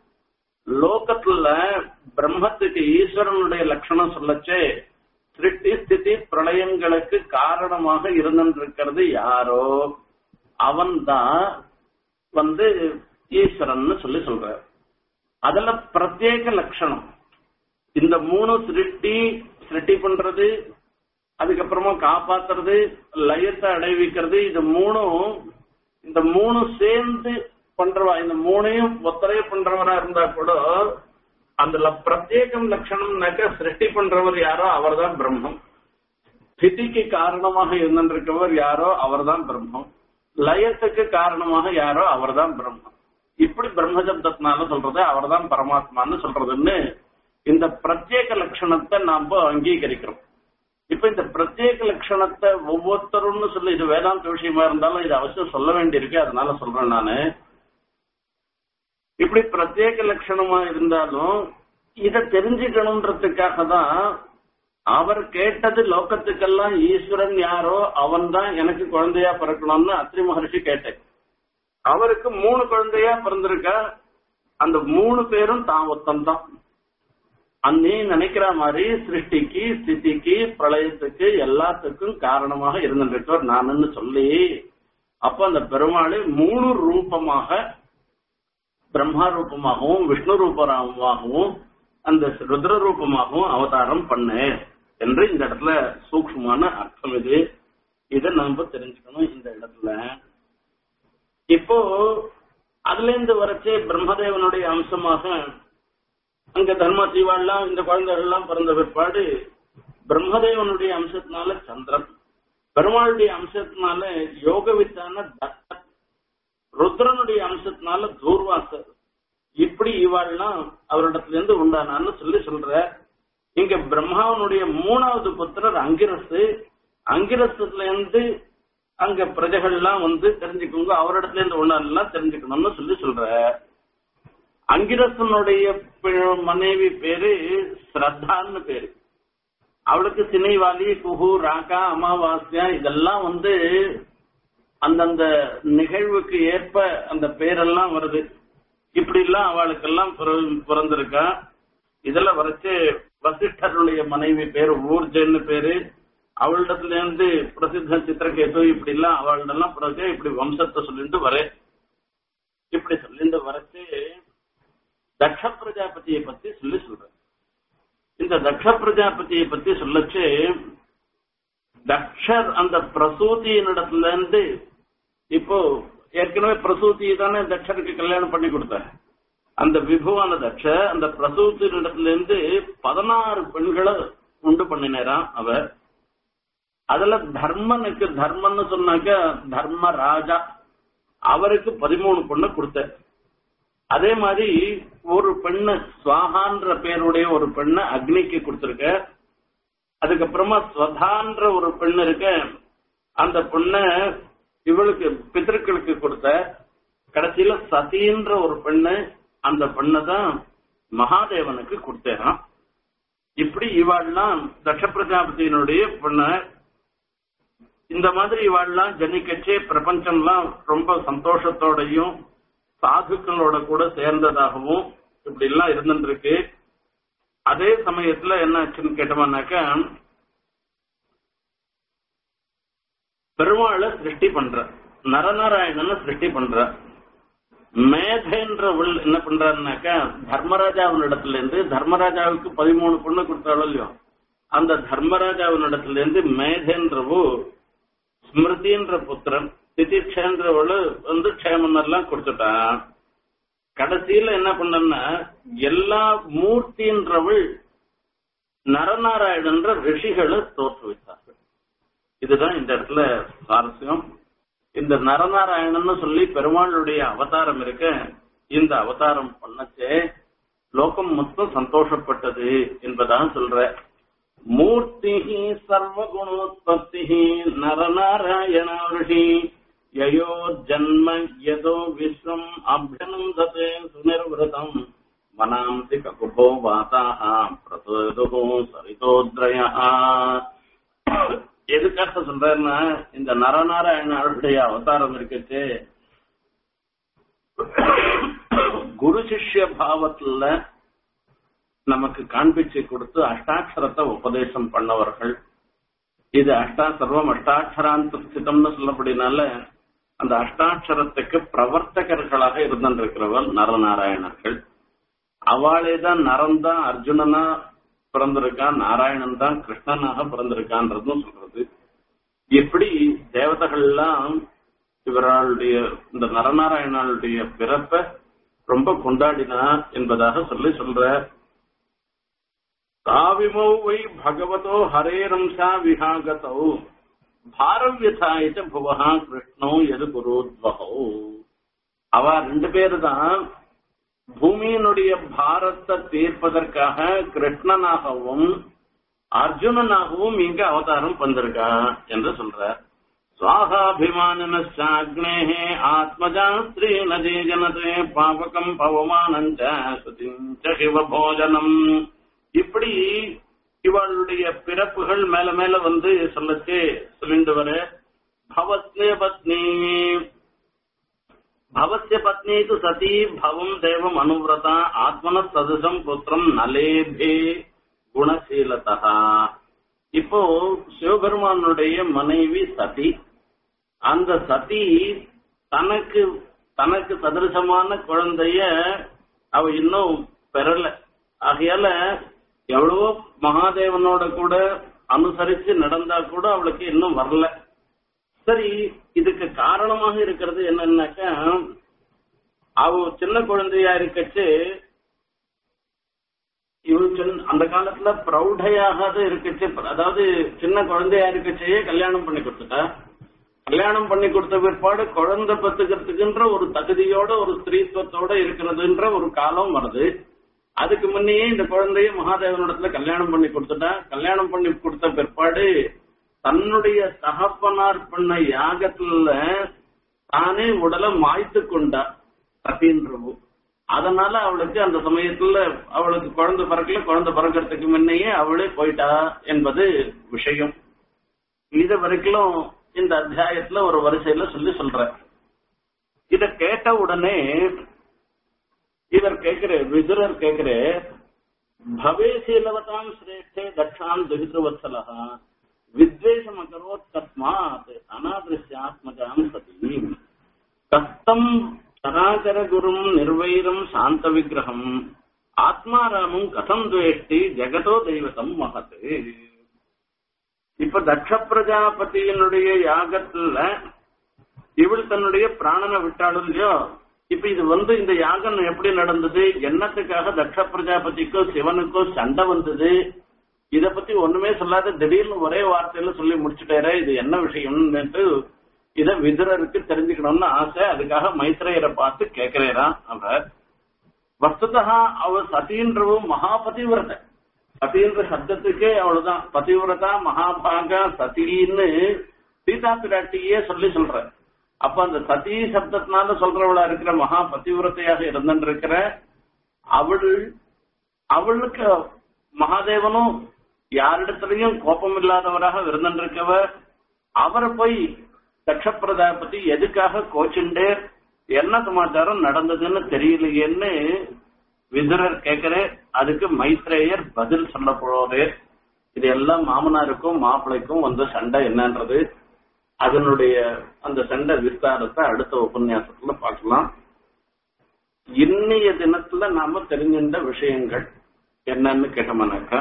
லோகத்துல பிரம்மத்துக்கு ஈஸ்வரனுடைய லட்சணம் சொல்லச்சே சிருஷ்டி ஸ்திதி பிரளயங்களுக்கு காரணமாக இருந்திருக்கிறது யாரோ அவன்தான் வந்து ஈஸ்வரன் சொல்லி சொல்ற அதுல பிரத்யேக லட்சணம் இந்த மூணு சிருஷ்டி சிருஷ்டி பண்றது அதுக்கப்புறமா காப்பாத்துறது லயத்தை அடைவிக்கிறது இது மூணும் இந்த மூணு சேர்ந்து பண்றவா இந்த மூணையும் ஒத்தரைய பண்றவரா இருந்தா கூட அதுல பிரத்யேகம் லட்சணம்னாக்க சிருஷ்டி பண்றவர் யாரோ அவர்தான் பிரம்மம் ஸ்திதிக்கு காரணமாக இருந்திருக்கவர் யாரோ அவர்தான் பிரம்மம் லயத்துக்கு காரணமாக யாரோ அவர்தான் பிரம்மம் இப்படி பிரம்மசப்தத்தினால சொல்றது அவர்தான் பரமாத்மான்னு சொல்றதுன்னு இந்த பிரத்யேக லட்சணத்தை நாம அங்கீகரிக்கிறோம் இப்ப இந்த பிரத்யேக லட்சணத்தை ஒவ்வொருத்தரும்னு சொல்லி இது வேதாந்த விஷயமா இருந்தாலும் இது அவசியம் சொல்ல வேண்டியிருக்கு அதனால சொல்றேன் நானு இப்படி பிரத்யேக லட்சணமா இருந்தாலும் இத தெரிஞ்சுக்கணுன்றதுக்காக தான் அவர் கேட்டது லோகத்துக்கெல்லாம் ஈஸ்வரன் யாரோ அவன் தான் எனக்கு குழந்தையா பிறக்கணும்னு அத்ரி மகர்ஷி கேட்டேன் அவருக்கு மூணு குழந்தையா பிறந்திருக்கா அந்த மூணு பேரும் தான் ஒத்தன் தான் அன்னே நினைக்கிற மாதிரி சிருஷ்டிக்கு ஸ்திதிக்கு பிரளயத்துக்கு எல்லாத்துக்கும் காரணமாக இருந்திருக்கவர் நானுன்னு சொல்லி அப்ப அந்த பெருமாளை மூணு ரூபமாக பிரம்மா ரூபமாகவும் விஷ்ணு ரூபமாகவும் அந்த ருத்ர ரூபமாகவும் அவதாரம் பண்ணு என்று இந்த இடத்துல சூக்ஷ்மமான அர்த்தம் இது இதை நம்ம தெரிஞ்சுக்கணும் இந்த இடத்துல இப்போ அதுல இருந்து வரச்சே பிரம்மதேவனுடைய அம்சமாக அங்க தர்ம தீவாள்லாம் இந்த குழந்தைகள் எல்லாம் பிறந்த பிற்பாடு பிரம்மதேவனுடைய அம்சத்தினால சந்திரன் பெருமாளுடைய அம்சத்தினால யோகவித்தான தத்தன் ருத்ரனுடைய அம்சத்தினால தூர்வாசர் இப்படி இவாள்லாம் அவரிடத்துல இருந்து உண்டானான்னு சொல்லி சொல்ற இங்க பிரம்மாவனுடைய மூணாவது புத்திரர் அங்கிரசு அங்கிரசத்துல இருந்து அங்க பிரஜைகள்லாம் வந்து தெரிஞ்சுக்கோங்க அவரிடத்துல இருந்து உண்டானெல்லாம் தெரிஞ்சுக்கணும்னு சொல்லி சொல்ற அங்கிரசனுடைய பி- மனைவி பேரு ஸ்ரத்தான்னு பேரு அவளுக்கு சினைவாலி குஹு ராகா அமாவாஸ்யா இதெல்லாம் வந்து அந்தந்த நிகழ்வுக்கு ஏற்ப அந்த பேரெல்லாம் வருது இப்படி எல்லாம் அவளுக்கெல்லாம் பிற- பிறந்திருக்கா இதெல்லாம் வரைச்சு வசிஷ்டருடைய மனைவி பேரு ஊர்ஜன்னு பேரு அவளிடத்துல இருந்து பிரசித்த சித்திரகேது இப்படி எல்லாம் அவளிடெல்லாம் பிறகு இப்படி வம்சத்தை சொல்லிட்டு வரேன் இப்படி சொல்லிட்டு வரச்சு தக்ஷ பிரஜாபதியை பத்தி சொல்லி சொல்றேன் இந்த தக்ஷ பிரஜாபதியை பத்தி சொல்லச்சு தக்ஷர் அந்த பிரசூதியினிடத்துல இருந்து இப்போ ஏற்கனவே பிரசூதி தானே தக்ஷருக்கு கல்யாணம் பண்ணி கொடுத்தார் அந்த விபுவான தக்ஷ அந்த பிரசூத்தினிடத்துல இருந்து பதினாறு பெண்களை உண்டு பண்ணினாராம் அவர் அதுல தர்மனுக்கு தர்மன்னு சொன்னாக்க தர்ம ராஜா அவருக்கு பதிமூணு பொண்ணு கொடுத்தார் அதே மாதிரி ஒரு பெண்ணு சுவாகான்ற பேருடைய ஒரு பெண்ணை அக்னிக்கு கொடுத்திருக்க அதுக்கப்புறமா ஸ்வதான்ற ஒரு பெண்ணு இருக்க அந்த பொண்ண இவளுக்கு பிதர்களுக்கு கொடுத்த கடைசியில சதின்ற ஒரு பெண்ணு அந்த பெண்ணை தான் மகாதேவனுக்கு கொடுத்தேன் இப்படி இவாள்லாம் தட்ச பிரஜாபதியினுடைய பொண்ண இந்த மாதிரி இவாள்லாம் ஜனிக்கச்சே பிரபஞ்சம்லாம் ரொம்ப சந்தோஷத்தோடையும் சாதுக்களோட கூட சேர்ந்ததாகவும் இப்படி எல்லாம் இருந்துருக்கு அதே சமயத்துல என்ன ஆச்சுன்னு கேட்டோம்னாக்க பெருமாளை சிருஷ்டி பண்ற நரநாராயணனை சிருஷ்டி பண்ற மேதேன்றவள் என்ன பண்றாருனாக்கா தர்மராஜாவினிடத்துல இருந்து தர்மராஜாவுக்கு பதிமூணு பொண்ணு கொடுத்தாலும் இல்லையோ அந்த தர்மராஜாவினிடத்துல இருந்து மேதேன்றவு ஸ்மிருதின்ற புத்திரன் திதிக்ஷேன்றவளு வந்து க்ஷேமனர்லாம் கொடுத்துட்டான் கடைசியில என்ன பண்ணன்னா எல்லா மூர்த்தின்றவள் நரநாராயணன்ற ரிஷிகளை தோற்றுவித்தார்கள் இதுதான் இந்த இடத்துல சுவாரஸ்யம் இந்த நரநாராயணன்னு சொல்லி பெருமாளுடைய அவதாரம் இருக்க இந்த அவதாரம் பண்ணச்சே லோகம் மொத்தம் சந்தோஷப்பட்டது என்பதான் சொல்ற மூர்த்தி சர்வகுணோத்பத்தி நரநாராயண ரிஷி யயோ ஜன்ம யதோ விஸ்வம் அபியனந்ததே சுனிர்விரதம் மனாம்சி ககுபோ வாதாக பிரசோதுகோ சரிதோத்ரயா எதுக்காக சொல்றாருன்னா இந்த நரநாராயணருடைய அவதாரம் இருக்குச்சு குரு சிஷ்ய பாவத்துல நமக்கு காண்பிச்சு கொடுத்து அஷ்டாட்சரத்தை உபதேசம் பண்ணவர்கள் இது அஷ்டா சர்வம் அஷ்டாட்சராந்த ஸ்திதம்னு சொல்லப்படினால அந்த அஷ்டாட்சரத்துக்கு பிரவர்த்தகர்களாக இருந்திருக்கிறவர் நரநாராயணர்கள் அவளே தான் நரன் தான் அர்ஜுனனா பிறந்திருக்கான் நாராயணன் தான் கிருஷ்ணனாக பிறந்திருக்கான்றதும் சொல்றது எப்படி தேவதைகள் எல்லாம் இவர்களுடைய இந்த நரநாராயணனுடைய பிறப்பை ரொம்ப கொண்டாடினா என்பதாக சொல்லி சொல்ற காவிமௌ வை பகவதோ ஹரேரம்சா விஹாகதௌ பாரவ்யதாயிச்ச புவஹா கிருஷ்ணோ எது குருத்வகோ அவ ரெண்டு பேரு தான் பூமியினுடைய பாரத்தை தீர்ப்பதற்காக கிருஷ்ணனாகவும் அர்ஜுனனாகவும் இங்க அவதாரம் வந்திருக்கா என்று சொல்ற சுவாகாபிமானனே ஆத்மஜா ஸ்ரீ நதே ஜனதே பாவகம் பவமானஞ்ச சுதிஞ்ச சிவபோஜனம் இப்படி இவளுடைய பிறப்புகள் மேல மேல வந்து சொல்லச்சு சொல்லிட்டு வர பவத்னே பத்னி भवस्य पत्नी तु सती भवम् देवम् अनुव्रता ஆத்மன சதுசம் புத்திரம் நலேபே குணசீலதா இப்போ சிவபெருமானுடைய மனைவி சதி அந்த சதி தனக்கு தனக்கு சதுரசமான குழந்தைய அவ இன்னும் பெறல ஆகையால எவ்வளவோ மகாதேவனோட கூட அனுசரிச்சு நடந்தா கூட அவளுக்கு இன்னும் வரல சரி இதுக்கு காரணமாக இருக்கிறது என்னன்னாக்கா அவ சின்ன குழந்தையா இருக்கச்சு இவன் சின்ன அந்த காலத்துல பிரௌடையாக இருக்கச்சு அதாவது சின்ன குழந்தையா இருக்கச்சே கல்யாணம் பண்ணி கொடுத்துட்டா கல்யாணம் பண்ணி கொடுத்த பிற்பாடு குழந்தை பத்துக்கிறதுக்குன்ற ஒரு தகுதியோட ஒரு ஸ்திரீத்துவத்தோட இருக்கிறதுன்ற ஒரு காலம் வருது அதுக்கு முன்னையே இந்த குழந்தைய மகாதேவனிடத்துல கல்யாணம் பண்ணி கொடுத்துட்டா கல்யாணம் பண்ணி கொடுத்த பிற்பாடு தன்னுடைய தகப்பனார் பண்ண யாகத்துல தானே உடலை மாய்த்து கொண்டா சத்தின்றவு அதனால அவளுக்கு அந்த சமயத்துல அவளுக்கு குழந்தை பிறக்கல குழந்தை பிறக்கிறதுக்கு முன்னையே அவளே போயிட்டா என்பது விஷயம் இது வரைக்கும் இந்த அத்தியாயத்துல ஒரு வரிசையில சொல்லி சொல்ற இத கேட்ட உடனே இவர் கேக்குற விதுரர் கேக்குற பவேசீலவதாம் சிரேஷ்டே தட்சாம் துகித்ருவத்சலா வித்வேஷம் அகரோத் தஸ்மாத் அனாதிருஷ்யாத்மஜாம் சதி கஸ்தம் சராச்சர குரும் நிர்வைரம் சாந்த விக்கிரகம் ஆத்மாராமும் கதம் துவேஷ்டி ஜெகதோ தெய்வதம் மகத்து இப்ப தக்ஷ பிரஜாபதியினுடைய யாகத்துல இவள் தன்னுடைய பிராணனை விட்டாலும் இல்லையோ இப்ப இது வந்து இந்த யாகம் எப்படி நடந்தது என்னத்துக்காக தக்ஷ பிரஜாபதிக்கோ சிவனுக்கோ சண்டை வந்தது இத பத்தி ஒண்ணுமே சொல்லாத திடீர்னு ஒரே வார்த்தையில சொல்லி முடிச்சுட்டாரு இது என்ன விஷயம்னு இத விதுரருக்கு தெரிஞ்சுக்கணும்னு ஆசை அதுக்காக மைத்ரேயரை பார்த்து கேட்கிறேரான் அவர் வஸ்துதா அவ சதீன்றவும் மகாபதிவிரத சதின்ற சப்தத்துக்கே அவ்வளவுதான் பதிவிரதா மகாபாகா சதின்னு சீதா பிராட்டியே சொல்லி சொல்ற அப்ப அந்த சதி சப்தத்தினால சொல்றவளா இருக்கிற மகா பதிவிரத்தையாக இருந்திருக்கிற அவள் அவளுக்கு மகாதேவனும் யாரிடத்திலையும் கோபம் இல்லாதவராக இருந்திருக்கவர் அவரை போய் தக்ஷ பிரஜாபதி எதுக்காக கோச்சுண்டே என்ன சமாச்சாரம் நடந்ததுன்னு தெரியலையேன்னு விதுரர் கேட்கிற அதுக்கு மைத்ரேயர் பதில் சொல்ல போறாரு இது எல்லாம் மாமனாருக்கும் மாப்பிளைக்கும் வந்த சண்டை என்னன்றது அதனுடைய அந்த சண்டை விஸ்தாரத்தை அடுத்த உபன்யாசத்துல பார்க்கலாம் இன்னைய தினத்துல நாம தெரிஞ்சிருந்த விஷயங்கள் என்னன்னு கேட்டோம்னாக்கா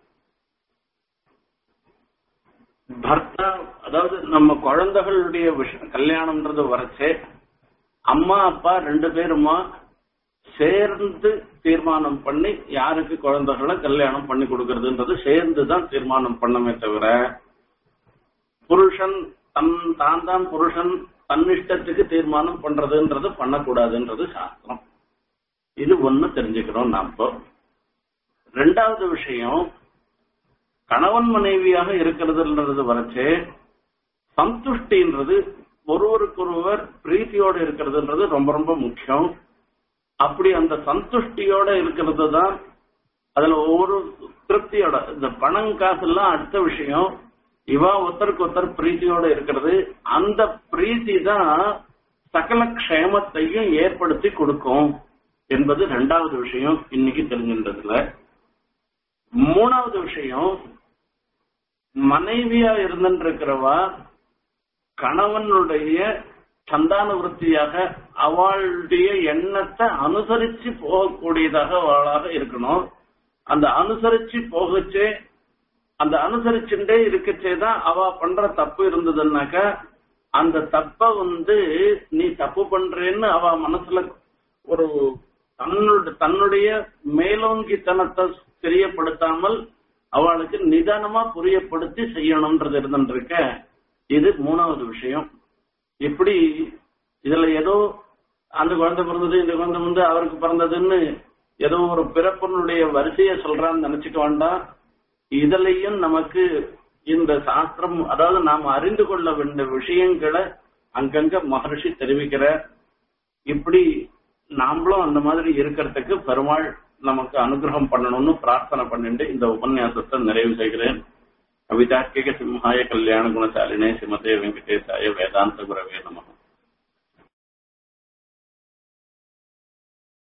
பர்த்தா அதாவது நம்ம குழந்தைகளுடைய விஷயம் கல்யாணம்ன்றது வரைச்சே அம்மா அப்பா ரெண்டு பேருமா சேர்ந்து தீர்மானம் பண்ணி யாருக்கு குழந்தைகளை கல்யாணம் பண்ணி கொடுக்கறதுன்றது சேர்ந்து தான் தீர்மானம் பண்ணமே தவிர புருஷன் தன் தான் தான் புருஷன் தன்னிஷ்டத்துக்கு தீர்மானம் பண்றதுன்றது பண்ணக்கூடாதுன்றது சாஸ்திரம் இது ஒண்ணு தெரிஞ்சுக்கிறோம் நாம ரெண்டாவது விஷயம் கணவன் மனைவியாக இருக்கிறதுன்றது வரைச்சு சந்துஷ்டின்றது ஒருவருக்கொருவர் பிரீத்தியோடு இருக்கிறதுன்றது ரொம்ப ரொம்ப முக்கியம் அப்படி அந்த சந்துஷ்டியோட இருக்கிறது தான் அதுல ஒவ்வொரு திருப்தியோட இந்த பணம் காசு எல்லாம் அடுத்த விஷயம் இவா ஒருத்தருக்கு ஒருத்தர் பிரீத்தியோட இருக்கிறது அந்த பிரீத்தி தான் சகல க்ஷேமத்தையும் ஏற்படுத்தி கொடுக்கும் என்பது ரெண்டாவது விஷயம் இன்னைக்கு தெரிஞ்சின்றதுல மூணாவது விஷயம் மனைவியா இருந்திருக்கிறவா கணவனுடைய சந்தான விருத்தியாக அவளுடைய எண்ணத்தை அனுசரிச்சு போகக்கூடியதாக அவளாக இருக்கணும் அந்த அனுசரிச்சு போகச்சே அந்த அனுசரிச்சுட்டே இருக்கச்சே தான் அவ பண்ற தப்பு இருந்ததுன்னாக்க அந்த தப்ப வந்து நீ தப்பு பண்றேன்னு அவ மனசுல ஒரு தன்னுடைய தன்னுடைய மேலோங்கித்தனத்தை தெரியப்படுத்தாமல் அவளுக்கு நிதானமா புரியப்படுத்தி செய்யணும்ன்றது இருந்துருக்க இது மூணாவது விஷயம் இப்படி இதுல ஏதோ அந்த குழந்தை பிறந்தது இந்த குழந்தை வந்து அவருக்கு பிறந்ததுன்னு ஏதோ ஒரு பிறப்பினுடைய வரிசையை சொல்றான்னு நினைச்சுக்க வேண்டாம் இதுலயும் நமக்கு இந்த சாஸ்திரம் அதாவது நாம் அறிந்து கொள்ள வேண்டிய விஷயங்களை அங்கங்க மகர்ஷி தெரிவிக்கிற இப்படி நாமளும் அந்த மாதிரி இருக்கிறதுக்கு பெருமாள் நமக்கு அனுகிரகம் பண்ணணும்னு பிரார்த்தனை பண்ணிட்டு இந்த உபன்யாசத்தை நிறைவு செய்கிறேன் கவிதார்க்கிக சிம்ஹாய கல்யாண குணசாலினே சிமதே வெங்கடேசாய வேதாந்த குரவே நமக்கு